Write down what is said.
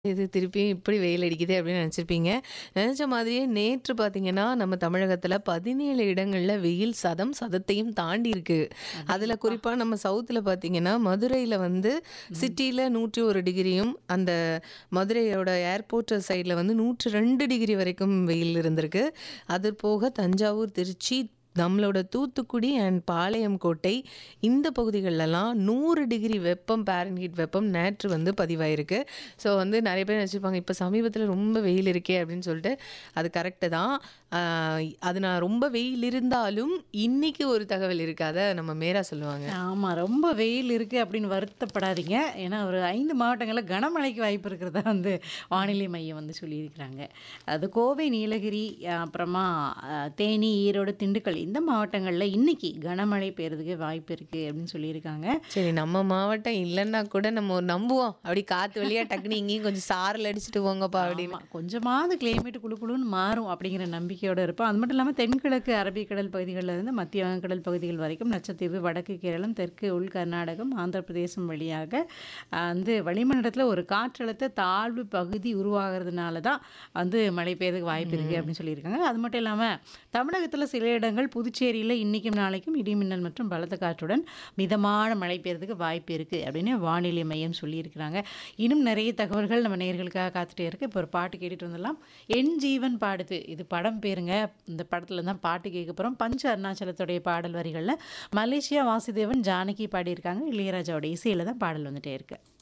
இது திருப்பியும் இப்படி வெயில் அடிக்குதே அப்படின்னு நினச்சிருப்பீங்க. நினச்ச மாதிரியே நேற்று பார்த்தீங்கன்னா, நம்ம தமிழகத்தில 17 இடங்கள்ல வெயில் சதம் சதத்தையும் தாண்டி இருக்கு. அதில அடேங்கப்பா! குறிப்பா நம்ம சவுத்துல பார்த்தீங்கன்னா, மதுரையில வந்து ம். சிட்டில 101 டிகிரியும், அந்த மதுரையோட ஏர்போர்ட் சைட்ல வந்து 102 டிகிரி வரைக்கும் வெயில் இருந்திருக்கு. அது போக தஞ்சாவூர், திருச்சி, நம்மளோட தூத்துக்குடி அண்ட் பாளையம் கோட்டை இந்த பகுதிகள்லலாம் 100 டிகிரி வெப்பம் ஃபாரன்ஹீட் வெப்பம் நேற்று வந்து பதிவாயிருக்கு. ஸோ வந்து நெறைய பேர் நெனச்சிருப்பாங்க, இப்ப சமீபத்தில ரொம்ப வெயில் இருக்கே அப்படின்னு சொல்லிட்டு. அது கரெக்ட்டு தான். ஆ அது நான் ரொம்ப வெயில் இருந்தாலும், இன்னைக்கு ஒரு தகவல் இருக்கு. அத நம்ம மேரா சொல்லுவாங்க. ஆமா. ரொம்ப வெயில் இருக்கு அப்படின்னு வருத்தப்படாதீங்க. ஏன்னா ஒரு 5 மாவட்டங்கள்ல கனமழைக்கு வாய்ப்பு இருக்கிறதா வந்து வானிலை மையம் வந்து சொல்லியிருக்கிறாங்க. அது கோவை, நீலகிரி, அப்புறமா அ தேனி, ஈரோடு, திண்டுக்கல் இந்த மாவட்டங்கள்ல இன்னைக்கு கனமழை பெய்றதுக்கு வாய்ப்பு இருக்கு அப்படின்னு சொல்லியிருக்காங்க. சரி நம்ம மாவட்டம் இல்லன்னா கூட நம்ம ஒரு நம்புவோம். அப்படி காத்து வழியா டக்குனு இங்கேயும் கொஞ்சம் சாரல் அடிச்சுட்டு போங்கப்பா அப்படின்னு. ஆமா. கொஞ்சமாவது கிளைமேட் குளு குளுன்னு மாறும் அப்படிங்கிற நம்பிக்கையோட இருப்போம். அது மட்டும் இல்லாம தென்கிழக்கு அரபிக்கடல் பகுதிகள்ல இருந்து மத்திய வங்கக்கடல் பகுதிகள் வரைக்கும் லட்சத்தீவு, வடக்கு கேரளம், தெற்கு உள் கர்நாடகம், ஆந்திர பிரதேசம் வழியாக அ வந்து வளிமண்டலத்தில ஒரு காற்றழுத்த தாழ்வு பகுதி உருவாகிறதுனால தான் வந்து மழை பெய்யறதுக்கு வாய்ப்பு இருக்கு ம். அப்படின்னு சொல்லியிருக்காங்க. அது மட்டும் இல்லாம தமிழகத்தில சில இடங்கள் புதுச்சேரியில இன்னைக்கும் நாளைக்கும் இடி மின்னல் மற்றும் பலத்த காற்றுடன் மிதமான மழை பெய்யறதுக்கு வாய்ப்பு இருக்கு அப்படின்னு வானிலை மையம் சொல்லியிருக்கிறாங்க. இன்னும் நிறைய தகவல்கள் நம்ம நேயர்களுக்காக காத்துட்டே இருக்கு. இப்போ ஒரு பாட்டு கேட்டுட்டு வந்துடலாம். என் ஜீவன் பாடுது. இது படம் பேருங்க. இந்த படத்துல தான் பாட்டு கேட்க போறோம். பஞ்ச அருணாச்சலத்துடைய பாடல் வரிகள்ல மலேசியா வாசுதேவன், ஜானகி பாடியிருக்காங்க. இளையராஜாவோட இசையில தான் பாடல் வந்துட்டே இருக்கு.